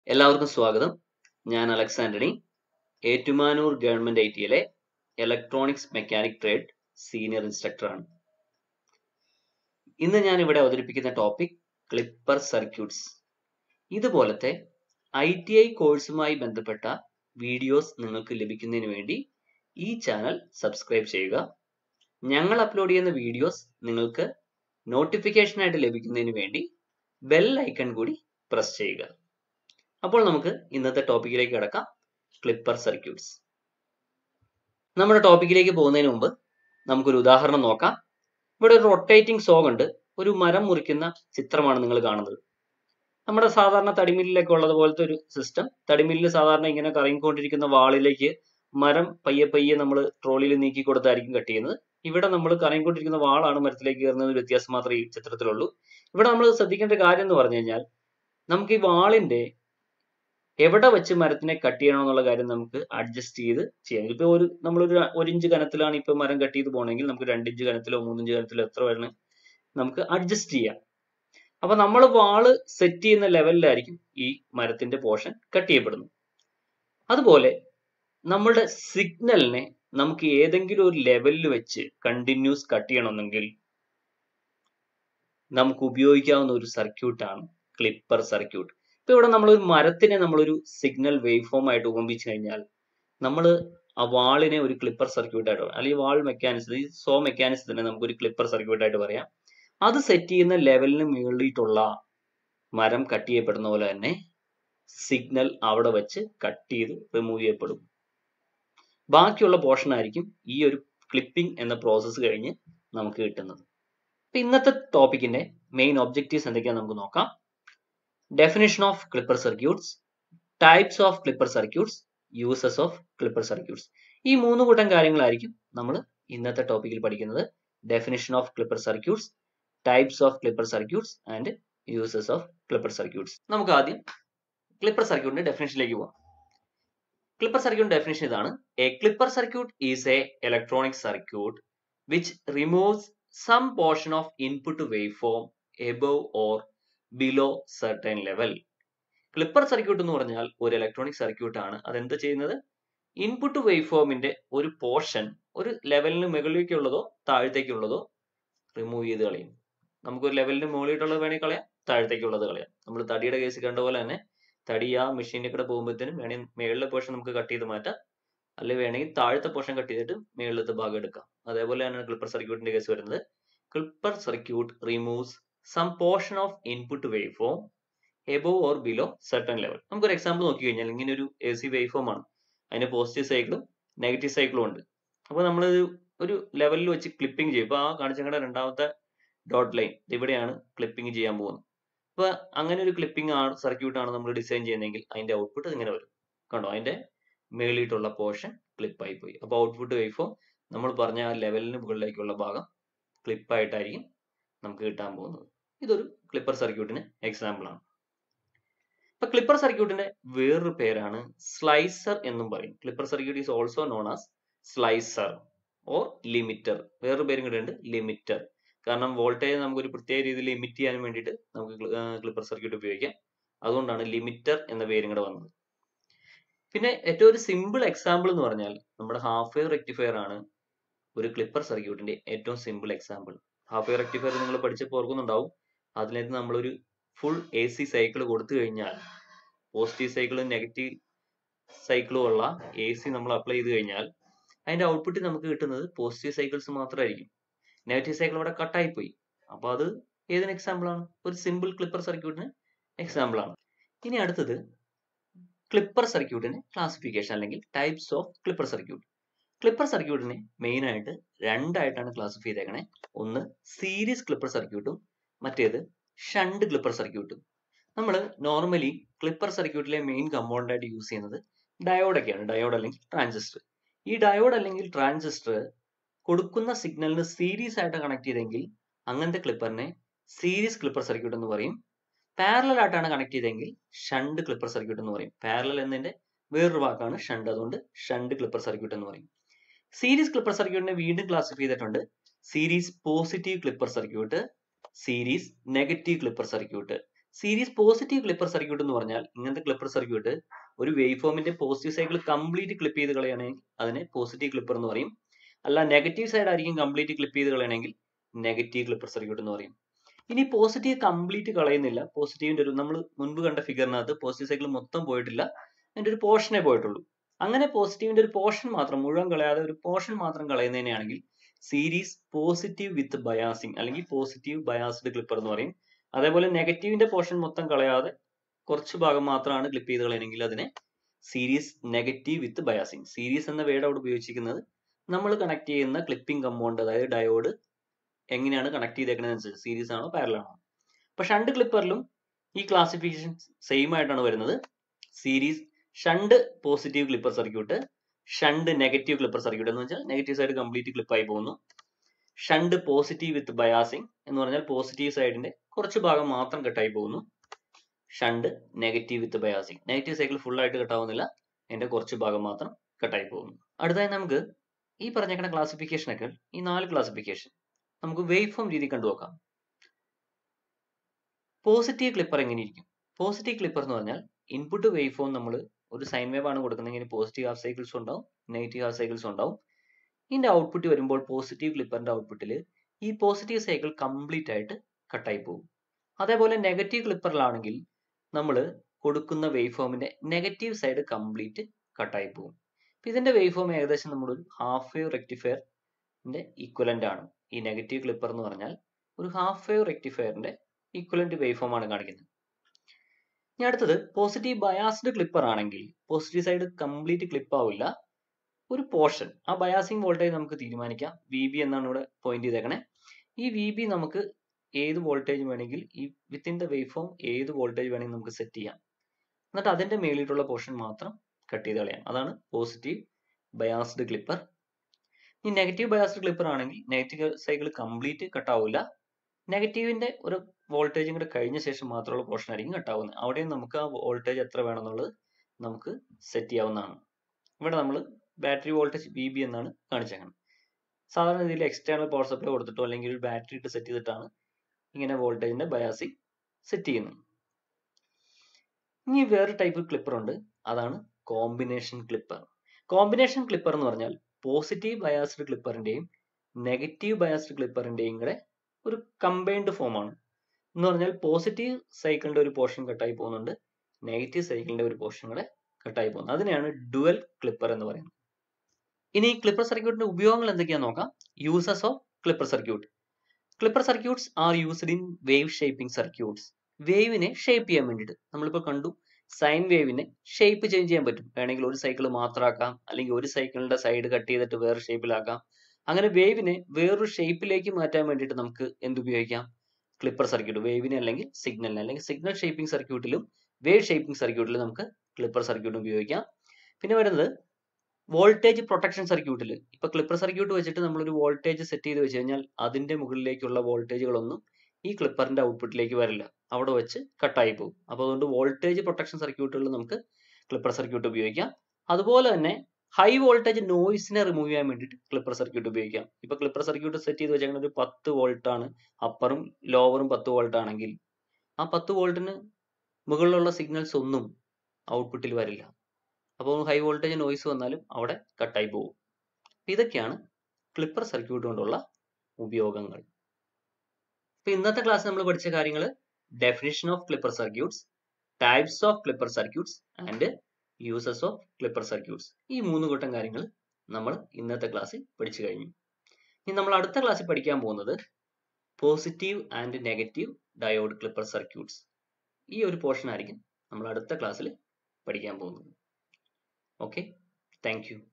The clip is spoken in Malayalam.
എല്ലാവർക്കും സ്വാഗതം ഞാൻ Alex Antony Ettumanoor government I ടിയിലെ ഇലക്ട്രോണിക്സ് മെക്കാനിക് ട്രേഡ് സീനിയർ ഇൻസ്ട്രക്ടറാണ് ഇന്ന് ഞാൻ ഇവിടെ അവതരിപ്പിക്കുന്ന ടോപ്പിക് ക്ലിപ്പർ സർക്യൂട്ട്സ് ഇതുപോലത്തെ ഐ ടി ഐ കോഴ്സുമായി ബന്ധപ്പെട്ട വീഡിയോസ് നിങ്ങൾക്ക് ലഭിക്കുന്നതിന് വേണ്ടി ഈ ചാനൽ സബ്സ്ക്രൈബ് ചെയ്യുക ഞങ്ങൾ അപ്ലോഡ് ചെയ്യുന്ന വീഡിയോസ് നിങ്ങൾക്ക് നോട്ടിഫിക്കേഷൻ ആയിട്ട് ലഭിക്കുന്നതിന് വേണ്ടി ബെൽ ഐക്കൺ കൂടി പ്രസ് ചെയ്യുക അപ്പോൾ നമുക്ക് ഇന്നത്തെ ടോപ്പിക്കിലേക്ക് കിടക്കാം ക്ലിപ്പർ സർക്യൂട്ട്സ് നമ്മുടെ ടോപ്പിക്കിലേക്ക് പോകുന്നതിന് മുമ്പ് നമുക്കൊരു ഉദാഹരണം നോക്കാം ഇവിടെ ഒരു റൊട്ടേറ്റിംഗ് സോങ് ഉണ്ട് ഒരു മരം മുറിക്കുന്ന ചിത്രമാണ് നിങ്ങൾ കാണുന്നത് നമ്മുടെ സാധാരണ തടിമില്ലിലൊക്കെ ഉള്ളത് പോലത്തെ ഒരു സിസ്റ്റം തടിമില്ലിൽ സാധാരണ ഇങ്ങനെ കറങ്ങിക്കൊണ്ടിരിക്കുന്ന വാളിലേക്ക് മരം പയ്യെ പയ്യെ നമ്മൾ ട്രോളിയിൽ നീക്കി കൊടുത്തായിരിക്കും കട്ട് ചെയ്യുന്നത് ഇവിടെ നമ്മൾ കറങ്ങിക്കൊണ്ടിരിക്കുന്ന വാളാണ് മരത്തിലേക്ക് കയറുന്ന ഒരു വ്യത്യാസം മാത്രമേ ഈ ചിത്രത്തിലുള്ളൂ ഇവിടെ നമ്മൾ ശ്രദ്ധിക്കേണ്ട കാര്യം എന്ന് പറഞ്ഞു കഴിഞ്ഞാൽ നമുക്ക് ഈ വാളിന്റെ എവിടെ വെച്ച് മരത്തിനെ കട്ട് ചെയ്യണം എന്നുള്ള കാര്യം നമുക്ക് അഡ്ജസ്റ്റ് ചെയ്ത് ചെയ്യാം ഇപ്പൊ ഒരു നമ്മളൊരു ഒരു ഇഞ്ച് കനത്തിലാണ് ഇപ്പൊ മരം കട്ട് ചെയ്ത് പോകണമെങ്കിൽ നമുക്ക് രണ്ട് ഇഞ്ച് കനത്തിലോ മൂന്നിഞ്ച് കനത്തിലോ എത്ര വരണം നമുക്ക് അഡ്ജസ്റ്റ് ചെയ്യാം അപ്പൊ നമ്മൾ വാള് സെറ്റ് ചെയ്യുന്ന ലെവലിലായിരിക്കും ഈ മരത്തിന്റെ പോർഷൻ കട്ട് ചെയ്യപ്പെടുന്നത് അതുപോലെ നമ്മളുടെ സിഗ്നലിനെ നമുക്ക് ഏതെങ്കിലും ഒരു ലെവലിൽ വെച്ച് കണ്ടിന്യൂസ് കട്ട് ചെയ്യണമെന്നെങ്കിൽ നമുക്ക് ഉപയോഗിക്കാവുന്ന ഒരു സർക്യൂട്ടാണ് ക്ലിപ്പർ സർക്യൂട്ട് ഇപ്പൊ ഇവിടെ നമ്മൾ ഒരു മരത്തിനെ നമ്മളൊരു സിഗ്നൽ വേവ് ഫോം ആയിട്ട് ഉപയോഗിച്ച് കഴിഞ്ഞാൽ നമ്മൾ ആ വാളിനെ ഒരു ക്ലിപ്പർ സർക്യൂട്ട് ആയിട്ട് പറയാം അല്ലെങ്കിൽ വാൾ മെക്കാനിസം ഈ സോ മെക്കാനിസത്തിനെ നമുക്ക് ഒരു ക്ലിപ്പർ സർക്യൂട്ട് ആയിട്ട് പറയാം അത് സെറ്റ് ചെയ്യുന്ന ലെവലിന് മുകളിലിട്ടുള്ള മരം കട്ട് ചെയ്യപ്പെടുന്ന പോലെ തന്നെ സിഗ്നൽ അവിടെ വെച്ച് കട്ട് ചെയ്ത് റിമൂവ് ചെയ്യപ്പെടും ബാക്കിയുള്ള പോർഷൻ ആയിരിക്കും ഈ ഒരു ക്ലിപ്പിംഗ് എന്ന പ്രോസസ്സ് കഴിഞ്ഞ് നമുക്ക് കിട്ടുന്നത് അപ്പൊ ഇന്നത്തെ ടോപ്പിക്കിന്റെ മെയിൻ ഒബ്ജക്റ്റീവ്സ് എന്തൊക്കെയാണെന്ന് നമുക്ക് നോക്കാം definition of clipper circuits types of clipper circuits uses of clipper circuits ഈ മൂന്ന് കൂട്ടം കാര്യങ്ങളായിരിക്കും നമ്മൾ ഇന്നത്തെ ടോപ്പിക്കിൽ പഠിക്കുന്നത് definition of clipper circuits types of clipper circuits and uses of clipper circuits നമുക്ക് ആദ്യം ക്ലിപ്പർ സർക്യൂട്ടിന്റെ ഡെഫിനേഷനിലേക്ക് പോകാം ക്ലിപ്പർ സർക്യൂട്ട് ഡെഫിനേഷൻ ഇതാണ് a clipper circuit is a electronic circuit which removes some portion of input wave form above or below certain level clipper circuit എന്ന് പറഞ്ഞാൽ ഒരു ഇലക്ട്രോണിക് സർക്യൂട്ട് ആണ് അതെന്താ ചെയ്യുന്നത് ഇൻപുട്ട് വേവ് ഫോമിന്റെ ഒരു പോർഷൻ ഒരു ലെവലിന് മുകളിലേക്കുള്ളതോ താഴത്തേക്കുള്ളതോ റിമൂവ് ചെയ്ത് കളയും നമുക്കൊരു ലെവലിന് മുകളിലോട്ടുള്ളത് വേണമെങ്കിൽ കളയാം താഴത്തേക്കുള്ളത് കളയാം നമ്മൾ തടിയുടെ കേസ് കണ്ട പോലെ തന്നെ തടി ആ മെഷീനിൽ കൂടെ പോകുമ്പോഴത്തേനും വേണമെങ്കിൽ മേളിലെ പോർഷൻ നമുക്ക് കട്ട് ചെയ്ത് മാറ്റാം അല്ലെങ്കിൽ വേണമെങ്കിൽ താഴത്തെ പോർഷൻ കട്ട് ചെയ്തിട്ട് മേളിലത്തെ ഭാഗം എടുക്കാം അതേപോലെയാണ് ക്ലിപ്പർ സർക്യൂട്ടിന്റെ കേസ് വരുന്നത് clipper circuit removes some portion of input wave form above or below certain level നമുക്കൊരു എക്സാമ്പിൾ നോക്കി കഴിഞ്ഞാൽ ഇങ്ങനെ ഒരു എ സി വേവ് ഫോം ആണ് അതിന് പോസിറ്റീവ് സൈക്കിളും നെഗറ്റീവ് സൈക്കിളും ഉണ്ട് അപ്പോൾ നമ്മൾ ഒരു ലെവലിൽ വെച്ച് ക്ലിപ്പിംഗ് ചെയ്യും ഇപ്പോൾ ആ കാണിച്ചങ്ങളുടെ രണ്ടാമത്തെ ഡോട്ട് ലൈൻ ഇവിടെയാണ് ക്ലിപ്പിംഗ് ചെയ്യാൻ പോകുന്നത് അപ്പോൾ അങ്ങനെ ഒരു ക്ലിപ്പിംഗ് ആണ് സർക്യൂട്ട് ആണ് നമ്മൾ ഡിസൈൻ ചെയ്യുന്നതെങ്കിൽ അതിന്റെ ഔട്ട്പുട്ട് ഇങ്ങനെ വരും കണ്ടോ അതിന്റെ മേളിയിട്ടുള്ള പോർഷൻ ക്ലിപ്പായി പോയി അപ്പോൾ ഔട്ട്പുട്ട് വേവ് ഫോം നമ്മൾ പറഞ്ഞ ആ ലെവലിന് മുകളിലേക്കുള്ള ഭാഗം ക്ലിപ്പായിട്ടായിരിക്കും നമുക്ക് കിട്ടാൻ പോകുന്നത് ഇതൊരു ക്ലിപ്പർ സർക്യൂട്ടിന് എക്സാമ്പിൾ ആണ് ഇപ്പൊ ക്ലിപ്പർ സർക്യൂട്ടിന്റെ വേറൊരു പേരാണ് സ്ലൈസർ എന്നും പറയും clipper circuit is also known as slicer or limiter വേറൊരു പേരും കൂടെ ഉണ്ട് ലിമിറ്റർ കാരണം വോൾട്ടേജ് നമുക്ക് ഒരു പ്രത്യേക രീതിയിൽ ലിമിറ്റ് ചെയ്യാൻ വേണ്ടിയിട്ട് നമുക്ക് ക്ലിപ്പർ സർക്യൂട്ട് ഉപയോഗിക്കാം അതുകൊണ്ടാണ് ലിമിറ്റർ എന്ന പേരും കൂടെ വന്നത് പിന്നെ ഏറ്റവും ഒരു സിമ്പിൾ എക്സാമ്പിൾ എന്ന് പറഞ്ഞാൽ നമ്മുടെ ഹാഫ് വെയർ റെക്ടിഫയർ ആണ് ഒരു ക്ലിപ്പർ സർക്യൂട്ടിന്റെ ഏറ്റവും simple example half wave rectifier നിങ്ങൾ പഠിച്ചപ്പോൾ ഓർക്കുന്നുണ്ടാവും അതിനകത്ത് നമ്മളൊരു ഫുൾ എ സി സൈക്കിൾ കൊടുത്തു കഴിഞ്ഞാൽ പോസിറ്റീവ് സൈക്കിളും നെഗറ്റീവ് സൈക്കിളും ഉള്ള എ സി നമ്മൾ അപ്ലൈ ചെയ്ത് കഴിഞ്ഞാൽ അതിന്റെ ഔട്ട്പുട്ട് നമുക്ക് കിട്ടുന്നത് പോസിറ്റീവ് സൈക്കിൾസ് മാത്രമായിരിക്കും നെഗറ്റീവ് സൈക്കിൾ ഇവിടെ കട്ടായി പോയി അപ്പൊ അത് ഏതിന് എക്സാമ്പിൾ ആണ് ഒരു സിമ്പിൾ ക്ലിപ്പർ സർക്യൂട്ടിന് എക്സാമ്പിൾ ആണ് ഇനി അടുത്തത് ക്ലിപ്പർ സർക്യൂട്ടിന് ക്ലാസിഫിക്കേഷൻ അല്ലെങ്കിൽ types of clipper circuit clipper സർക്യൂട്ടിനെ മെയിൻ ആയിട്ട് രണ്ടായിട്ടാണ് ക്ലാസിഫൈ ചെയ്തേക്കണേ ഒന്ന് സീരീസ് ക്ലിപ്പർ സർക്യൂട്ടും മറ്റേത് ഷണ്ട് ക്ലിപ്പർ സർക്യൂട്ടും നമ്മൾ നോർമലി ക്ലിപ്പർ സർക്യൂട്ടിലെ മെയിൻ കമ്പോണന്റ് ആയിട്ട് യൂസ് ചെയ്യുന്നത് ഡയോഡൊക്കെയാണ് ഡയോഡ് അല്ലെങ്കിൽ ട്രാൻസിസ്റ്റർ ഈ ഡയോഡ് അല്ലെങ്കിൽ ട്രാൻസിസ്റ്റർ കൊടുക്കുന്ന സിഗ്നലിന് സീരീസ് ആയിട്ട് കണക്ട് ചെയ്തെങ്കിൽ അങ്ങനത്തെ ക്ലിപ്പറിനെ സീരീസ് ക്ലിപ്പർ സർക്യൂട്ട് എന്ന് പറയും പാരലൽ ആയിട്ടാണ് കണക്ട് ചെയ്തെങ്കിൽ ഷണ്ട് ക്ലിപ്പർ സർക്യൂട്ട് എന്ന് പറയും പാരലൽ എന്നതിന്റെ വേറൊരു വാക്കാണ് ഷണ്ട് അതുകൊണ്ട് ഷണ്ട് ക്ലിപ്പർ സർക്യൂട്ട് എന്ന് പറയും സീരീസ് ക്ലിപ്പർ സർക്യൂട്ടിനെ വീണ്ടും ക്ലാസിഫൈ ചെയ്തിട്ടുണ്ട് series positive clipper circuit series negative clipper circuit series positive clipper circuit എന്ന് പറഞ്ഞാൽ ഇങ്ങനത്തെ ക്ലിപ്പർ സർക്യൂട്ട് ഒരു വേവ് ഫോമിന്റെ പോസിറ്റീവ് സൈക്കിൾ കംപ്ലീറ്റ് ക്ലിപ്പ് ചെയ്ത് കളയുകയാണെങ്കിൽ അതിനെ പോസിറ്റീവ് ക്ലിപ്പർ എന്ന് പറയും അല്ല നെഗറ്റീവ് സൈഡ് ആയിരിക്കും കംപ്ലീറ്റ് ക്ലിപ്പ് ചെയ്ത് കളയണമെങ്കിൽ നെഗറ്റീവ് ക്ലിപ്പർ സർക്യൂട്ട് എന്ന് പറയും ഇനി പോസിറ്റീവ് കംപ്ലീറ്റ് കളയുന്നില്ല പോസിറ്റീവിന്റെ ഒരു നമ്മൾ മുൻപ് കണ്ട ഫിഗറിനകത്ത് പോസിറ്റീവ് സൈക്കിൾ മൊത്തം പോയിട്ടില്ല അതിന്റെ ഒരു പോർഷനേ പോയിട്ടുള്ളൂ അങ്ങനെ പോസിറ്റീവിന്റെ ഒരു പോർഷൻ മാത്രം മുഴുവൻ കളയാതെ ഒരു പോർഷൻ മാത്രം കളയുന്നതിനാണെങ്കിൽ സീരീസ് പോസിറ്റീവ് വിത്ത് ബയാസിങ് അല്ലെങ്കിൽ പോസിറ്റീവ് ബയാസ്ഡ് ക്ലിപ്പർ എന്ന് പറയും അതേപോലെ നെഗറ്റീവിന്റെ പോർഷൻ മൊത്തം കളയാതെ കുറച്ച് ഭാഗം മാത്രമാണ് ക്ലിപ്പ് ചെയ്ത് കളയണമെങ്കിൽ അതിനെ series negative with biasing series എന്ന വേർഡ് അവിടെ ഉപയോഗിച്ചിരിക്കുന്നത് നമ്മൾ കണക്ട് ചെയ്യുന്ന ക്ലിപ്പിംഗ് കമ്പൗണ്ട് അതായത് ഡയോഡ് എങ്ങനെയാണ് കണക്ട് ചെയ്തേക്കുന്നതനുസരിച്ച് സീരീസ് ആണോ പാരൽ ആണോ അപ്പൊ ഷണ്ട് ക്ലിപ്പറിലും ഈ ക്ലാസിഫിക്കേഷൻ സെയിം ആയിട്ടാണ് വരുന്നത് series shunt positive clipper circuit shunt negative clipper circuit എന്ന് വെച്ചാൽ നെഗറ്റീവ് സൈഡ് കംപ്ലീറ്റ് ക്ലിപ്പ് ആയി പോകുന്നു ഷണ്ട് പോസിറ്റീവ് വിത്ത് ബയാസിങ് എന്ന് പറഞ്ഞാൽ പോസിറ്റീവ് സൈഡിന്റെ കുറച്ച് ഭാഗം മാത്രം കട്ടായി പോകുന്നു shunt negative with biasing negative cycle full ആയിട്ട് കട്ടാവുന്നില്ല അതിന്റെ കുറച്ച് ഭാഗം മാത്രം കട്ടായി പോകുന്നു അടുത്തായി നമുക്ക് ഈ പറഞ്ഞേക്കുന്ന ക്ലാസിഫിക്കേഷനൊക്കെ ഈ നാല് ക്ലാസിഫിക്കേഷൻ നമുക്ക് വേവ് ഫോം രീതി കണ്ടുനോക്കാം പോസിറ്റീവ് ക്ലിപ്പർ എങ്ങനെയിരിക്കും പോസിറ്റീവ് ക്ലിപ്പർ എന്ന് പറഞ്ഞാൽ ഇൻപുട്ട് വേവ് ഫോം നമ്മൾ ഒരു സൈൻ വേവ് ആണ് കൊടുക്കുന്നതെങ്കിൽ പോസിറ്റീവ് ഹാഫ് സൈക്കിൾസ് ഉണ്ടാവും നെഗറ്റീവ് ഹാഫ് സൈക്കിൾസ് ഉണ്ടാവും ഇതിന്റെ ഔട്ട്പുട്ട് വരുമ്പോൾ പോസിറ്റീവ് ക്ലിപ്പറിന്റെ ഔട്ട്പുട്ടിൽ ഈ പോസിറ്റീവ് സൈക്കിൾ കംപ്ലീറ്റ് ആയിട്ട് കട്ടായി പോകും അതേപോലെ നെഗറ്റീവ് ക്ലിപ്പറിലാണെങ്കിൽ നമ്മൾ കൊടുക്കുന്ന വേവ് ഫോമിന്റെ നെഗറ്റീവ് സൈഡ് കംപ്ലീറ്റ് കട്ടായി പോകും ഇതിന്റെ വേവ് ഫോം ഏകദേശം നമ്മളൊരു ഹാഫ് വേവ് റെക്ടിഫയറിന്റെ ഈക്വലന്റ് ആണ് ഈ നെഗറ്റീവ് ക്ലിപ്പർ എന്ന് പറഞ്ഞാൽ ഒരു ഹാഫ് വേവ് റെക്ടിഫയറിന്റെ ഈക്വലന്റ് വേവ് ഫോം ആണ് കാണിക്കുന്നത് ഇനി അടുത്തത് പോസിറ്റീവ് ബയാസ്ഡ് ക്ലിപ്പർ ആണെങ്കിൽ പോസിറ്റീവ് സൈഡ് കംപ്ലീറ്റ് ക്ലിപ്പ് ആവില്ല ഒരു പോർഷൻ ആ ബയാസിംഗ് വോൾട്ടേജ് നമുക്ക് തീരുമാനിക്കാം വി ബി എന്നാണ് ഇവിടെ പോയിന്റ് ചെയ്തേക്കണേ ഈ വി ബി നമുക്ക് ഏത് വോൾട്ടേജ് വേണമെങ്കിൽ ഈ വിത്തിൻ ദ വേവ് ഫോം ഏത് വോൾട്ടേജ് വേണമെങ്കിൽ നമുക്ക് സെറ്റ് ചെയ്യാം എന്നിട്ട് അതിന്റെ മേളിലുള്ള പോർഷൻ മാത്രം കട്ട് ചെയ്ത് കളയാം അതാണ് പോസിറ്റീവ് ബയാസ്ഡ് ക്ലിപ്പർ ഈ നെഗറ്റീവ് ബയാസ്ഡ് ക്ലിപ്പർ ആണെങ്കിൽ നെഗറ്റീവ് സൈക്കിൾ കംപ്ലീറ്റ് കട്ടാവില്ല നെഗറ്റീവിന്റെ ഒരു വോൾട്ടേജും കൂടെ കഴിഞ്ഞ ശേഷം മാത്രമുള്ള പോർഷൻ ആയിരിക്കും കട്ടാവുന്നത് അവിടെയും നമുക്ക് ആ വോൾട്ടേജ് എത്ര വേണമെന്നുള്ളത് നമുക്ക് സെറ്റ് ചെയ്യാവുന്നതാണ് ഇവിടെ നമ്മൾ ബാറ്ററി വോൾട്ടേജ് വി ബി എന്നാണ് കാണിച്ചേക്കുന്നത് സാധാരണ രീതിയിൽ എക്സ്റ്റേണൽ പവർ സപ്ലൈ കൊടുത്തിട്ടോ അല്ലെങ്കിൽ ഒരു ബാറ്ററി ഇട്ട് സെറ്റ് ചെയ്തിട്ടാണ് ഇങ്ങനെ വോൾട്ടേജിന്റെ ബയാസിങ് സെറ്റ് ചെയ്യുന്നത് ഇനി വേറെ ടൈപ്പ് ക്ലിപ്പർ ഉണ്ട് അതാണ് കോമ്പിനേഷൻ ക്ലിപ്പർ കോമ്പിനേഷൻ ക്ലിപ്പർ എന്ന് പറഞ്ഞാൽ പോസിറ്റീവ് ബയാസ്ഡ് ക്ലിപ്പറിന്റെയും നെഗറ്റീവ് ബയാസ്ഡ് ക്ലിപ്പറിന്റെയും കൂടെ ഒരു കമ്പൈൻഡ് ഫോം ആണ് എന്ന് പറഞ്ഞാൽ പോസിറ്റീവ് സൈക്കിളിന്റെ ഒരു പോർഷൻ കട്ടായി പോകുന്നുണ്ട് നെഗറ്റീവ് സൈക്കിളിന്റെ ഒരു പോർഷൻ കൂടെ കട്ടായി പോകുന്നത് അതിനെയാണ് ഡുവൽ ക്ലിപ്പർ എന്ന് പറയുന്നത് ഇനി ക്ലിപ്പർ സർക്യൂട്ടിന്റെ ഉപയോഗങ്ങൾ എന്തൊക്കെയാന്ന് നോക്കാം uses of clipper circuit clipper circuits are used in wave shaping circuits വേവിനെ ഷേപ്പ് ചെയ്യാൻ വേണ്ടിയിട്ട് നമ്മളിപ്പോൾ കണ്ടു സൈൻ വേവിനെ ഷേപ്പ് ചേഞ്ച് ചെയ്യാൻ പറ്റും വേണമെങ്കിൽ ഒരു സൈക്കിൾ മാത്രമാക്കാം അല്ലെങ്കിൽ ഒരു സൈക്കിളിന്റെ സൈഡ് കട്ട് ചെയ്തിട്ട് വേറെ ഷേപ്പിലാക്കാം അങ്ങനെ വേവിനെ വേറൊരു ഷേപ്പിലേക്ക് മാറ്റാൻ വേണ്ടിയിട്ട് നമുക്ക് എന്തുപയോഗിക്കാം ക്ലിപ്പർ സർക്യൂട്ട് വേവിനെ അല്ലെങ്കിൽ സിഗ്നലിനെ അല്ലെങ്കിൽ സിഗ്നൽ ഷേപ്പിംഗ് സർക്യൂട്ടിലും വേവ് ഷേപ്പിംഗ് സർക്യൂട്ടിലും നമുക്ക് ക്ലിപ്പർ സർക്യൂട്ട് ഉപയോഗിക്കാം പിന്നെ വരുന്നത് വോൾട്ടേജ് പ്രൊട്ടക്ഷൻ സർക്യൂട്ടിൽ ഇപ്പൊ ക്ലിപ്പർ സർക്യൂട്ട് വെച്ചിട്ട് നമ്മൾ ഒരു വോൾട്ടേജ് സെറ്റ് ചെയ്ത് വെച്ച് കഴിഞ്ഞാൽ അതിന്റെ മുകളിലേക്കുള്ള വോൾട്ടേജുകളൊന്നും ഈ ക്ലിപ്പറിന്റെ ഔട്ട്പുട്ടിലേക്ക് വരില്ല അവിടെ വെച്ച് കട്ടായി പോകും അപ്പോൾ അതുകൊണ്ട് വോൾട്ടേജ് പ്രൊട്ടക്ഷൻ സർക്യൂട്ടുകളിൽ നമുക്ക് ക്ലിപ്പർ സർക്യൂട്ട് ഉപയോഗിക്കാം അതുപോലെ തന്നെ ഹൈ വോൾട്ടേജ് നോയ്സിനെ റിമൂവ് ചെയ്യാൻ വേണ്ടിയിട്ട് ക്ലിപ്പർ സർക്യൂട്ട് ഉപയോഗിക്കാം ഇപ്പൊ ക്ലിപ്പർ സർക്യൂട്ട് സെറ്റ് ചെയ്ത് വെച്ചേക്കുന്നത് ഒരു പത്ത് വോൾട്ട് ആണ് അപ്പറും ലോവറും പത്ത് വോൾട്ട് ആണെങ്കിൽ ആ പത്ത് വോൾട്ടിന് മുകളിലുള്ള സിഗ്നൽസ് ഒന്നും ഔട്ട്പുട്ടിൽ വരില്ല അപ്പോൾ ഹൈ വോൾട്ടേജ് നോയ്സ് വന്നാലും അവിടെ കട്ടായി പോകും ഇതൊക്കെയാണ് ക്ലിപ്പർ സർക്യൂട്ട് കൊണ്ടുള്ള ഉപയോഗങ്ങൾ ഇപ്പൊ ഇന്നത്തെ ക്ലാസ് നമ്മൾ പഠിച്ച കാര്യങ്ങൾ definition of clipper circuits types of clipper circuits and uses of clipper circuits ഈ മൂന്ന് കൂട്ടം കാര്യങ്ങൾ നമ്മൾ ഇന്നത്തെ ക്ലാസ്സിൽ പഠിച്ചു കഴിഞ്ഞു ഇനി നമ്മൾ അടുത്ത ക്ലാസ്സിൽ പഠിക്കാൻ പോകുന്നത് positive and negative diode clipper circuits ഈ ഒരു പോർഷൻ ആയിരിക്കും നമ്മൾ അടുത്ത ക്ലാസ്സിൽ പഠിക്കാൻ പോകുന്നത് ഓക്കെ താങ്ക് യു